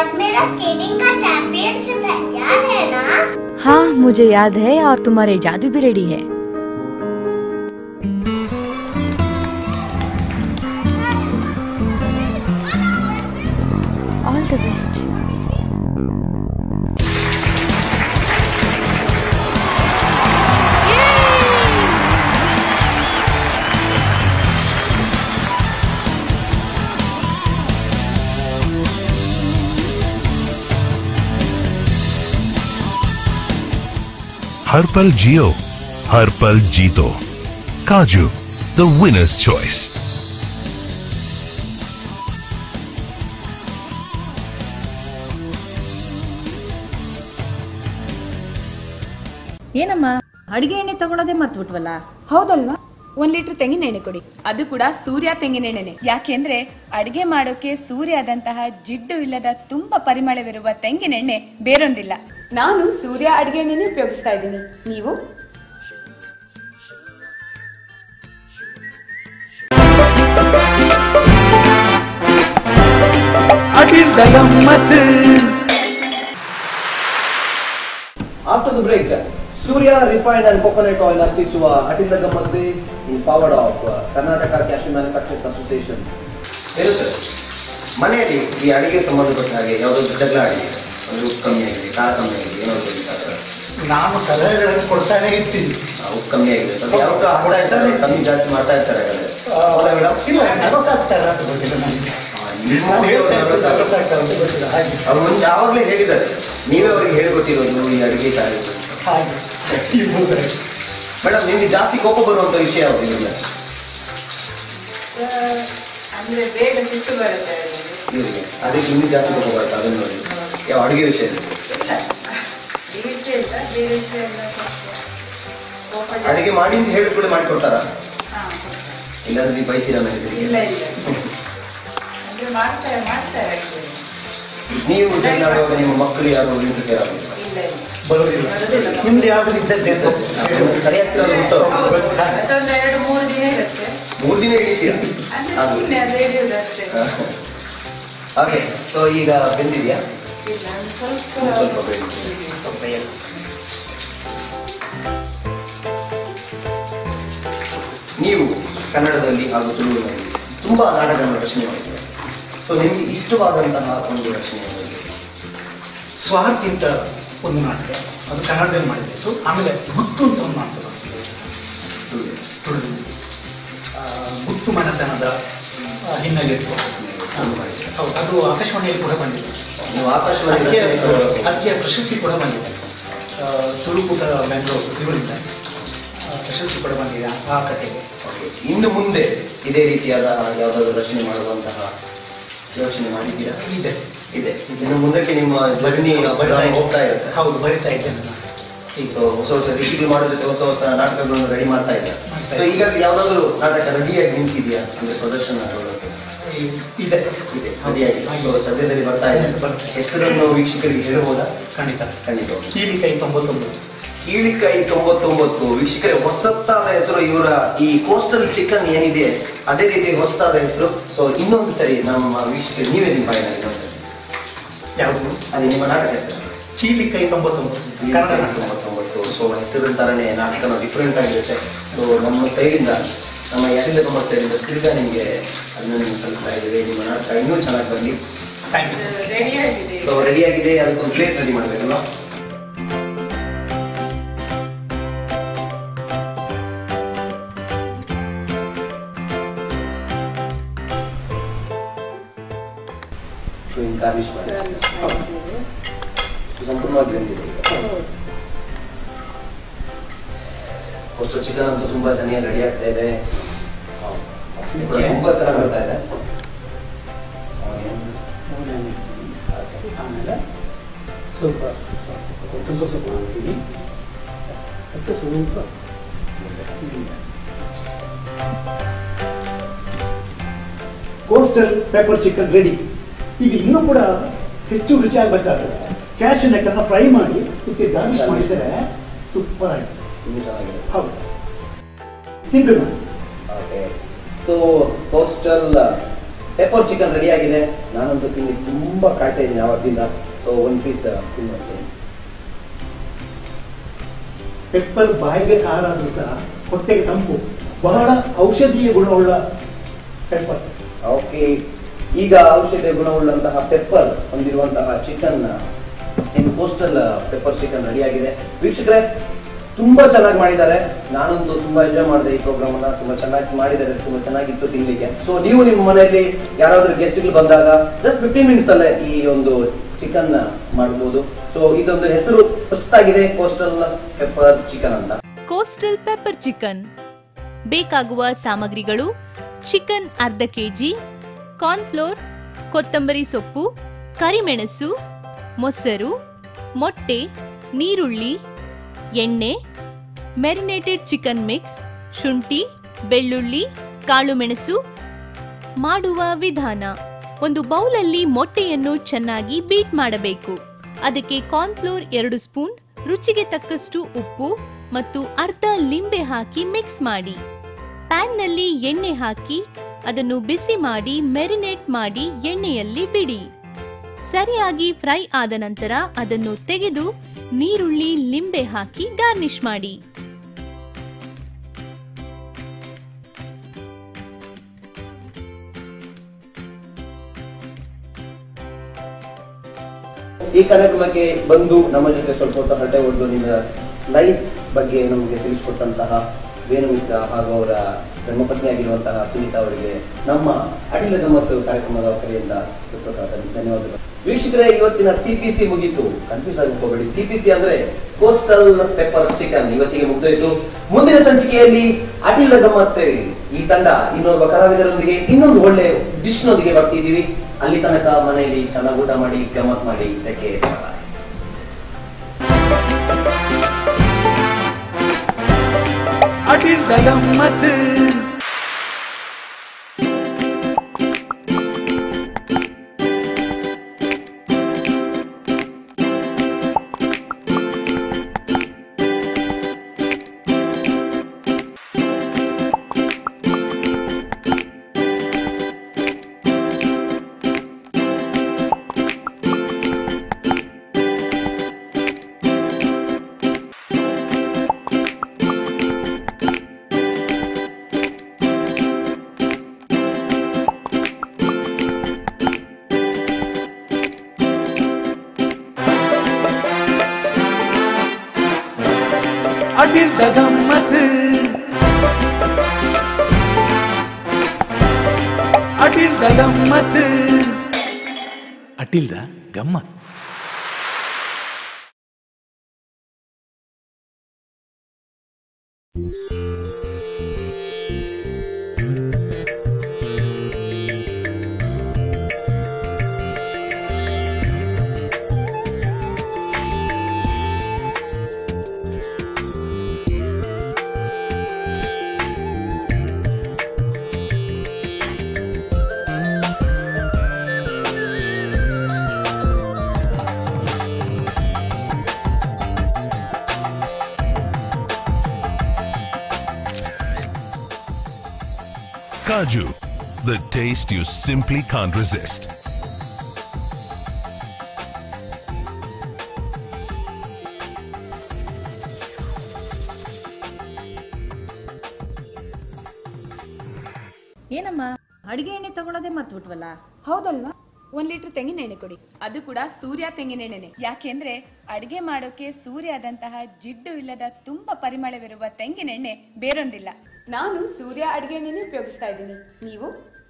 आज मेरा स्केटिंग का चैंपियनशिप है याद है ना हाँ मुझे याद है और तुम्हारे जादू भी रेडी है ऑल द बेस्ट हर पल जियो हर पल जीतो काजू द विनर्स चॉइस ಏನಮ್ಮ ಅಡಿಗೆ ಎಣ್ಣೆ ತಗೊಳ್ಳೋದೇ ಮರ್ತ್ಬಿಟ್ವಲ್ಲ ಹೌದಲ್ವಾ ಒಂದ್ ಲೀಟರ್ ತೆಂಗಿನ ಎಣ್ಣೆ ಕೊಡಿ ಅದು ಕೂಡ ಸೂರ್ಯ ತೆಂಗಿನ ಎಣ್ಣೆನೆ ಯಾಕೆಂದ್ರೆ ಅಡಿಗೆ ಮಾಡೋಕೆ ಸೂರ್ಯದಂತಹ ಜಿಡ್ಡು ಇಲ್ಲದ ತುಂಬಾ ಪರಿಮಳವಿರುವ ತೆಂಗಿನ ಎಣ್ಣೆ ಬೇರೊಂದಿಲ್ಲ ನಾನು ಸೂರ್ಯ ಅಡಿಗೆ ಎಣ್ಣೆನೆ ಉಪಯೋಗಿಸ್ತಾ ಇದ್ದೀನಿ ನೀವು after the break Surya refined and coconut oil ಅರ್ಪಿಸುವ ಅಟಿಂದ ಗಮ್ಮತ್ತೆ in powered of Karnataka cashew manufacturers associations ಏನು ಸರ್ ಮನೆಯಲ್ಲಿ ಈ ಅಡಿಗೆ ಸಂಬಂಧಪಟ್ಟ ಹಾಗೆ ಯಾವುದಾದ್ರು ಜಗಳ ಆಗಿದೆ ಅಂದ್ರೆ ಉಪ್ಪು ಕಮ್ಮಿ ಆಗಿದೆ ಖಾರ ಕಮ್ಮಿ ಆಗಿದೆ ಏನೋ ಬೇಕಾದ್ರೆ ನಾನು ಸಲಹೆಗಳನ್ನು ಕೊಡ್ತಾನೆ ಇರ್ತೀನಿ ಉಪ್ಪು ಕಮ್ಮಿ ಆಗಿದೆ ಅದು ಯಾವಾಗ ಹಾಕ್ತಾ ಇರ್ತಾರೆ ಕಮ್ಮಿ ಜಾಸ್ತಿ ಮಾಡ್ತಾ ಇರ್ತಾರೆ ಹಾಗಾದ್ರೆ ಹೌದಾ ಮೇಡಮ್ ಇಲ್ಲ nervous ಆಗ್ತಾರೆ ಅಂತ ಗೊತ್ತಿಲ್ಲ ನನಗೆ ನಿಮ್ಮ ನಾನು ಹೇಳ್ತಾ ಇರೋದು nervous nervous ಆಗ್ತಾರೆ. ಆಗ್ತಾರೆ ಅಂತ ಗೊತ್ತಿಲ್ಲ ಹಾಗೆ ಅವ್ರು ಮುಂಚೆ ಆವಾಗಲೇ ಹೇಳಿದ್ದಾರೆ ನೀವೇ ಅವ್ರಿಗೆ ಹೇಳ್ಕೊಟ್ಟಿರೋದು ಈ ಅಡಿಗೆ ಕಾರ್ಯ ಹಾಗೆ ಇರ್ಬೋದು. ಮೇಡಮ್ ನಿಮ್ಗೆ ಜಾಸ್ತಿ ಕೋಪ ಬರುವಂತ ವಿಷಯ ಯಾವುದು ಇಲ್ಲ ಅಂದ್ರೆ ಬೇಗ ಸಿಟ್ಟು ಬರುತ್ತೆ ಇವರಿಗೆ ಅದಕ್ಕೆ ಇನ್ನೂ ಜಾಸ್ತಿ ಕೋಪ ಬರುತ್ತೆ ಅದನ್ನು ನೋಡಿ ಯಾವ ಅಡುಗೆ ವಿಷಯದಲ್ಲಿ ಇಲ್ಲ ಈ ವಿಷಯ ಇಲ್ಲ ಬೇರೆ ವಿಷಯ ಎಲ್ಲ ಸ್ವಲ್ಪ ಕೋಪ ಜಾಸ್ತಿ. ಅಡಿಗೆ ಮಾಡಿ ಅಂತ ಹೇಳಿದ ಕೂಡ ಮಾಡಿ ಕೊಡ್ತಾರ ಹಾ. ಇಲ್ಲಾಂದ್ರೆ ನೀವು ಬೈತೀರಾ ಇಲ್ಲ ಮೇಲೆ ಇಲ್ಲ ಅಂದ್ರೆ ಮಾಡ್ತಾರೆ ಮಾಡ್ತಾರೆ actually. ನೀವು ಜಗಳ ಆಡುವಾಗ ನಿಮ್ಮ ಮಕ್ಕಳು ಯಾರು ಇಂಟರ್ಫಿಯರ್ ಆಗುದಿಲ್ಲ ಇಲ್ಲ ಇಲ್ಲ ಬರೋದಿಲ್ಲ ಬರೋದಿಲ್ಲ. ನಿಮ್ದು ಯಾವ್ದು ಇದ್ದದ್ದೇ ಅಂತ ಹೇಳಿ. ಸರಿಯಾಗ್ತಿರೋದು ಗೊತ್ತು ಹೌದು ಮತ್ತೊಂದು ಎರಡು ಮೂರು ದಿನ ಇರುತ್ತೆ ಮೂರು ದಿನ ಹಿಡಿತೀರಾ ಅಂದ್ರೆ ಅದು ಸುಮ್ಮನೆ ಅದು ಹಿಡಿಯೋದು ಅಷ್ಟೇ ಓಕೆ ಸೊ ಈಗ ಬೆಂದಿದ್ಯಾ ಇಲ್ಲ ಒಂದು ಸ್ವಲ್ಪ ಒಂದು ಸ್ವಲ್ಪ ಬೆಂದಿದೆ ಸ್ವಲ್ಪ ಏನು? ನೀವು ಕನ್ನಡದಲ್ಲಿ ಹಾಗೂ ತುಳುವಿನಲ್ಲಿ ತುಂಬಾ ನಾಟಕಗಳನ್ನು ರಚನೆ ಮಾಡಿದ್ದೀರಾ ಸೊ ನಿಮಗೆ ಇಷ್ಟವಾದಂತಹ ಒಂದು ರಚನೆ ಯಾವುದು? ಸ್ವಾರ್ಥ ಅಂತ ಒಂದು ನಾಟಕ ಅದು ಕನ್ನಡದಲ್ಲಿ ಮಾಡಿದ್ದು ಆಮೇಲೆ ಮುತ್ತು ಅಂತ ಒಂದು ನಾಟಕ ಮಾಡಿದ್ದು. ತುಳು. ತುಳುವಿನಲ್ಲಿ. ಆ, ಮುತ್ತು ಮನೆತನದ ಆ, ಹಿನ್ನೆಲೆ ಇಟ್ಕೊಂಡು ನಾನು ಮಾಡಿದ್ದೆ. ಹೌದು ಅದು ಆಕಾಶವಾಣಿಯಲ್ಲಿ ಕೂಡ ಬಂದಿದೆ ನೀವು ಆಕಾಶವಾಣಿ ಅದಕ್ಕೆ ರಚನೆ- ಅದಕ್ಕೆ ಪ್ರಶಸ್ತಿ ಕೂಡ ಬಂದಿದೆ ಆ, ತುಳುಕೂಟ ಬೆಂಗಳೂರು ಇವರಿಂದ ಆ, ಪ್ರಶಸ್ತಿ ಕೂಡ ಬಂದಿದೆ ಆ- ಆ ಕಥೆಗೆ Okay. ಇನ್ನು ಮುಂದೆ ಇದೇ ರೀತಿಯಾದ ಯಾವುದಾದ್ರು ರಚನೆ ಮಾಡುವಂತಹ ಯೋಚನೆ ಮಾಡಿದ್ದೀರಾ ಇದೆ ಇದೆ ಇನ್ನು ಮುಂದಕ್ಕೆ ನಿಮ್ಮ ಧ್ವನಿ ಬರಿತಾ ಇದೆ. ಹೋಗ್ತಾ ಇರುತ್ತೆ ಹೌದು ಬರಿತಾ ಇದ್ದೇನೆ ನಾನು ಈಗ ಸೊ ಹೊಸ ಹೊಸ ಋಷಿಗಳು ಮಾಡೋ ಜೊತೆ ಹೊಸ ಹೊಸ ನಾಟಕಗಳನ್ನು ರೆಡಿ ಮಾಡ್ತಾ ಇದ್ದಾರೆ ಮಾಡ್ತಾ ಸೊ ಈಗಾಗಲೇ ಯಾವ್ದಾದ್ರು ನಾಟಕ ರೆಡಿಯಾಗಿ ನಿಂತಿದೆಯಾ ಅಂದ್ರೆ ಪ್ರದರ್ಶನ ಆಗೋದಕ್ಕೆ ಈ- ಇದೆ ಇದೆ ರೆಡಿಯಾಗಿ ಸೊ ಸದ್ಯದಲ್ಲಿ ಬರ್ತಾ ಇದೆ ಬರ್ತದೆ. ಹೆಸರನ್ನು ವೀಕ್ಷಕರಿಗೆ ಹೇಳ್ಬೋದಾ ಖಂಡಿತ ಖಂಡಿತ ಕೀಲಿ ಕೈ ತೊಂಬತ್ತೊಂಬತ್ತು ಕೀಳಿಕೈ ತೊಂಬತ್ತೊಂಬತ್ತು ವೀಕ್ಷಕರೇ ಹೊಸತಾದ ಹೆಸರು ಇವರ ಈ ಕೋಸ್ಟಲ್ ಚಿಕನ್ ಏನಿದೆ ಅದೇ ರೀತಿ ಹೊಸತಾದ ಹೆಸರು ಸೊ ಇನ್ನೊಂದು ಸರಿ ನಮ್ಮ ವೀಕ್ಷಕರು ನೀವೇ ನಿಮ್ಮ ಬಾಯಿನಲ್ಲಿ ಇನ್ನೊಂದು ಸರಿ ಯಾವುದು ಅದೇ ನಿಮ್ಮ ನಾಟಕ ಹೆಸರು ಕೀಲಿ ಕೈ ತೊಂಬತ್ತೊಂಬತ್ತು ಕನ್ನಡ ನಾಟಕ ತೊಂಬತ್ತೊಂಬತ್ತು ಸೊ ಹೆಸರಿನ ತರನೇ ನಾಟಕನ ಡಿಫ್ರೆಂಟ್ ಆಗಿರುತ್ತೆ ಸೊ ನಮ್ಮ ಸೈಡಿಂದ ನಮ್ಮ ಯಾರಿಂದ ಕುಮಾರ್ ಸೈಡಿಂದ ತಿರ್ಗಾ ನಿಮಗೆ ಅದನ್ನ ನೀವು ಕಲಿಸ್ತಾ ಇದ್ದೀವಿ ನಿಮ್ಮ ನಾಟಕ ಇನ್ನೂ ಚೆನ್ನಾಗಿ ಬರಲಿ ಥ್ಯಾಂಕ್ ಯು ರೆಡಿ ಆಗಿದೆ ಸೊ ರೆಡಿ ಆಗಿದೆ ಅದಕ್ಕೊಂದು ಪ್ಲೇಟ್ ರೆಡಿ ಮಾಡಬೇಕಲ್ವಾ ಸೊ ಇನ್ನು ಗಾರ್ನಿಷ್ ಮಾಡಿ ಸೊ ಸಂಪೂರ್ಣವಾಗಿ ಬೆಂದಿದೆ ಈಗ ಅಷ್ಟು ಚಿಕನ್ ಅಂತೂ ತುಂಬಾ ಚೆನ್ನಾಗಿ ರೆಡಿ ಆಗ್ತಾ ಇದೆ ವಾಸನೆ ಕೂಡ ತುಂಬಾ ಚೆನ್ನಾಗಿ ಬರ್ತಾ ಇದೆ ಆಮೇಲೆ ಸ್ವಲ್ಪ ಕೊತ್ತಂಬರಿ ಸೊಪ್ಪು ಹಾಕ್ತೀನಿ ಮತ್ತು ಸ್ವಲ್ಪ ಕೋಸ್ಟಲ್ ಪೆಪ್ಪರ್ ಚಿಕನ್ ರೆಡಿ ಈಗ ಇನ್ನೂ ಕೂಡ ಹೆಚ್ಚು ರುಚಿಯಾಗಬೇಕಾದ್ರೆ ಕ್ಯಾಶ್ ನೆಟ್ ಅನ್ನು ಫ್ರೈ ಮಾಡಿ ಇದಕ್ಕೆ ಗಾರ್ನಿಶ್ ಮಾಡಿದರೆ ಸೂಪರ್ ಆಗಿದೆ ಇನ್ನೂ ಚೆನ್ನಾಗಿದೆ ಹೌದು ತಿಂದು ನೋಡಿ okay so coastal pepper chicken ready ಆಗಿದೆ ನಾನಂತೂ ತಿನ್ನಿ ತುಂಬಾ ಕಾಯ್ತಾ ಇದ್ದೀನಿ ಆವತ್ತಿಂದ ಸೊ ಒಂದು ಪೀಸ್ ತಿನ್ನೋದು ಪೆಪ್ಪರ್ ಬಾಯಿಗೆ ಖಾರ ಆದ್ರೂ ಸಹ ಹೊಟ್ಟೆಗೆ ತಂಪು ಬಹಳ ಔಷಧೀಯ ಗುಣವುಳ್ಳ ಪೆಪ್ಪರ್ ಓಕೆ ಈಗ ಔಷಧೀಯ ಗುಣವುಳ್ಳಂತಹ ಪೆಪ್ಪರ್ ಹೊಂದಿರುವಂತಹ chicken in coastal pepper chicken ready ಆಗಿದೆ ವೀಕ್ಷಕರೇ ತುಂಬಾ ಚೆನ್ನಾಗಿ ಮಾಡಿದ್ದಾರೆ ನಾನಂತೂ ತುಂಬಾ ಎಂಜಾಯ್ ಮಾಡಿದೆ ಈ ಪ್ರೋಗ್ರಾಮ್ ಅನ್ನ ತುಂಬಾ ಚೆನ್ನಾಗಿ ಮಾಡಿದ್ದಾರೆ ತುಂಬಾ ಚೆನ್ನಾಗಿತ್ತು ತಿನ್ಲಿಕ್ಕೆ ಸೊ ನೀವು ನಿಮ್ಮ ಮನೆಯಲ್ಲಿ ಯಾರಾದ್ರೂ ಗೆಸ್ಟ್ಗಳು ಬಂದಾಗ ಜಸ್ಟ್ ಫಿಫ್ಟೀನ್ ಮಿನಿಟ್ಸ್ ಅಲ್ಲೇ ಈ ಒಂದು ಚಿಕನ್ ಮಾಡಬಹುದು ಸೊ ಇದೊಂದು ಹೆಸರು ಹೊಸದಾಗಿದೆ ಕೋಸ್ಟಲ್ ಪೆಪ್ಪರ್ ಚಿಕನ್ ಅಂತ ಕೋಸ್ಟಲ್ ಪೆಪ್ಪರ್ ಚಿಕನ್ ಬೇಕಾಗುವ ಸಾಮಗ್ರಿಗಳು ಚಿಕನ್ ಅರ್ಧ ಕೆಜಿ ಕಾರ್ನ್ಫ್ಲೋರ್ ಕೊತ್ತಂಬರಿ ಸೊಪ್ಪು ಕರಿಮೆಣಸು ಮೊಸರು ಮೊಟ್ಟೆ ನೀರುಳ್ಳಿ ಎಣ್ಣೆ ಮೆರಿನೇಟೆಡ್ ಚಿಕನ್ ಮಿಕ್ಸ್ ಶುಂಠಿ ಬೆಳ್ಳುಳ್ಳಿ ಕಾಳುಮೆಣಸು ಮಾಡುವ ವಿಧಾನ ಒಂದು ಬೌಲಲ್ಲಿ ಮೊಟ್ಟೆಯನ್ನು ಚೆನ್ನಾಗಿ ಬೀಟ್ ಮಾಡಬೇಕು ಅದಕ್ಕೆ ಕಾರ್ನ್ಫ್ಲೋರ್ ಎರಡು ಸ್ಪೂನ್ ರುಚಿಗೆ ತಕ್ಕಷ್ಟು ಉಪ್ಪು ಮತ್ತು ಅರ್ಧ ಲಿಂಬೆ ಹಾಕಿ ಮಿಕ್ಸ್ ಮಾಡಿ ಪ್ಯಾನ್ನಲ್ಲಿ ಎಣ್ಣೆ ಹಾಕಿ ಅದನ್ನು ಬಿಸಿ ಮಾಡಿ ಮೆರಿನೇಟ್ ಮಾಡಿ ಎಣ್ಣೆಯಲ್ಲಿ ಬಿಡಿ ಸರಿಯಾಗಿ ಫ್ರೈ ಆದ ನಂತರ ಅದನ್ನು ತೆಗೆದು ನೀರುಳ್ಳಿ ಲಿಂಬೆ ಹಾಕಿ ಗಾರ್ನಿಶ್ ಮಾಡಿ ಈ ಕಾರ್ಯಕ್ರಮಕ್ಕೆ ಬಂದು ನಮ್ಮ ಜೊತೆ ಸ್ವಲ್ಪ ಹೊತ್ತು ಹರಟೆ ಹೊಡೆದು ನಿಮ್ಮ ಲೈಫ್ ಬಗ್ಗೆ ನಮಗೆ ತಿಳಿಸ್ಕೊಟ್ಟಂತಹ ವೇಣುಮಿತ್ರ ಹಾಗೂ ಅವರ ಧರ್ಮಪತ್ನಿಯಾಗಿರುವಂತಹ ಸುನೀತಾ ಅವರಿಗೆ ನಮ್ಮ ಅಡಿಲದ ಮತ್ತು ಕಾರ್ಯಕ್ರಮದ ಕಡೆಯಿಂದ ಹೃತ್ಪೂರ್ವಕ ಧನ್ಯವಾದಗಳು ವೀಕ್ಷಕರೇ ಇವತ್ತಿನ ಸಿ ಪಿ ಸಿ ಮುಗೀತು ಕನ್ಫ್ಯೂಸ್ ಆಗಿ ಹೋಗಬೇಡಿ ಸಿ ಪಿ ಸಿ ಅಂದ್ರೆ ಕೋಸ್ಟಲ್ ಪೆಪ್ಪರ್ ಚಿಕನ್ ಇವತ್ತಿಗೆ ಮುಗ್ದೋಯ್ತು ಮುಂದಿನ ಸಂಚಿಕೆಯಲ್ಲಿ ಅಡಿಲ ಗಮ್ಮತ್ ಈ ತಂಡ ಇನ್ನೊಬ್ಬ ಕಲಾವಿದರೊಂದಿಗೆ ಇನ್ನೊಂದು ಒಳ್ಳೆ ಡಿಶ್ ನೊಂದಿಗೆ ಬರ್ತಿದ್ದೀವಿ ಅಲ್ಲಿ ತನಕ ಮನೆಯಲ್ಲಿ ಚೆನ್ನಾಗಿ ಊಟ ಮಾಡಿ ಗಮ್ಮತ್ ಮಾಡಿ ಇದಕ್ಕೆ ಅಡಿಲ್ ಗಮ್ಮತ್ ಅಡಿಲ್ ಗಮ್ಮತ್ ಅಡಿಲ್ ಗಮ್ಮತ್ ಅಡಿಲ್ದ ಗಮ್ಮತ್ Kaju, the taste you simply can't resist. ಏನಮ್ಮ ಅಡಿಗೆ ಎಣ್ಣೆ ತಗೊಳ್ಳೋದೇ ಮರ್ತು ಬಿಟ್ವಲ್ಲ ಹೌದಲ್ವಾ ಒಂದ್ ಲೀಟರ್ ತೆಂಗಿನ ಎಣ್ಣೆ ಕೊಡಿ ಅದು ಕೂಡ ಸೂರ್ಯ ತೆಂಗಿನ ಎಣ್ಣೆನೆ ಯಾಕೆಂದ್ರೆ ಅಡಿಗೆ ಮಾಡೋಕೆ ಸೂರ್ಯದಂತಹ ಜಿಡ್ಡು ಇಲ್ಲದ ತುಂಬಾ ಪರಿಮಳವಿರುವ ತೆಂಗಿನ ಎಣ್ಣೆ ಬೇರೊಂದಿಲ್ಲ ನಾನು ಸೂರ್ಯ ಅಡಿಗೆ ಎಣ್ಣೆನೇ ಉಪಯೋಗಿಸ್ತಾ ಇದ್ದೀನಿ ನೀವು